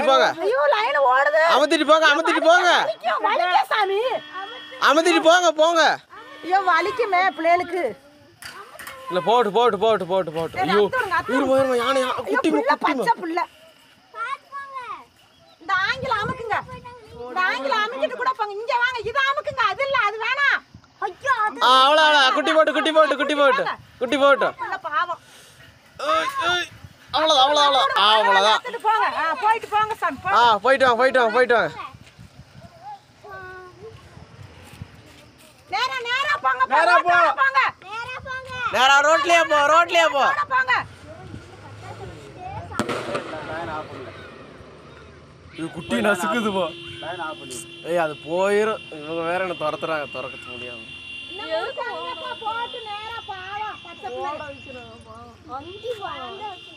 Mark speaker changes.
Speaker 1: அமுத்திட்டு போங்க
Speaker 2: ஐயோ லைன் ஓடுது
Speaker 1: அமுத்திட்டு போங்க அமுத்திட்டு போங்க
Speaker 2: வலிக்கும், வலிக்கும் சாமி
Speaker 1: அமுத்திட்டு போங்க போங்க
Speaker 2: ஐயோ வலிக்குமே பிள்ளைகளுக்கு
Speaker 1: இல்ல போட்டு போட்டு போட்டு போட்டு போட்டு ஐயோ
Speaker 2: அத்துருங்க, அத்துருங்க.
Speaker 1: இருமா இருமா யானை யா-
Speaker 2: ஐயோ
Speaker 1: குட்டி
Speaker 2: புள்ள
Speaker 1: குட்டி
Speaker 2: பச்சை புள்ள இந்த ஆங்கில அமுக்குங்க இந்த ஆங்கில அமுக்கிட்டு கூட போங்க இங்க வாங்க இது அமுக்குங்க அது இல்ல அது வேணாம் ஐயோ அது
Speaker 1: ஆ அவ்வளோ அவ்வளோ குட்டி போட்டு குட்டி போட்டு குட்டி போட்டு குட்டி போட்டு
Speaker 2: புள்ள பாவம்
Speaker 1: ஏய், ஏய். அவ்வளோதான் அவ்வளோதான் அவ்வளோ ஆ அவ்வளோதான்
Speaker 2: பார்த்துட்டு போங்க ஆ, போயிட்டு போங்க சாமி போ.
Speaker 1: ஆ போயிட்டு வாங்க போயிட்டு வாங்க போயிட்டு வாங்க
Speaker 2: நேரா நேரா போங்க போ,
Speaker 1: நேரா போ.
Speaker 2: ரோட்டோட போங்க
Speaker 1: நேரா ரோட்லயே போ ரோட்லயே போ
Speaker 2: ரோட்டோட போங்க
Speaker 1: இது குட்டி நசுக்குது போ ஏய் அது போயிரும் இவங்க வேற என்ன துரத்துறாங்க துறக்க முடியாது
Speaker 2: போட்டு நேரா பாவம் பச்சை பிள்ளை